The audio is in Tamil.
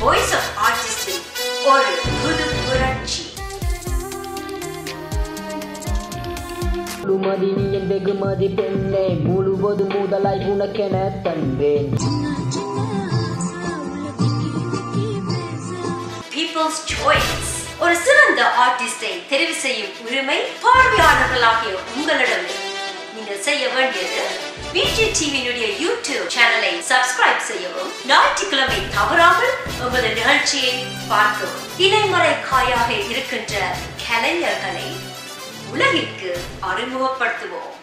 வாய்ஸ் ஆஃப் ஆர்டிஸ்டின் ஒரு புது புரட்சி முழுமதி நீ என் வெகுமதி பெண்ணே முழுவதும் முதலாய் உனக்கென தந்தேன் பீப்புள்ஸ் சாய்ஸ் ஒரு சிறந்த ஆர்டிஸ்டை தெரிவு செய்யும் உரிமை பார்வையாளர்களாகிய உங்களிடம் நீங்கள் செய்ய வேண்டியது பிடி டிவியினுடைய யூடியூப் சேனலை சப்ஸ்கிரைப் செய்யவும் ஞாயிற்றுக்கிழமை தவறாமல் உமது நிகழ்ச்சியை பார்க்கவும் இலைமறை காயாக இருக்கின்ற கலைஞர்களை உலகிற்கு அறிமுகப்படுத்துவோம்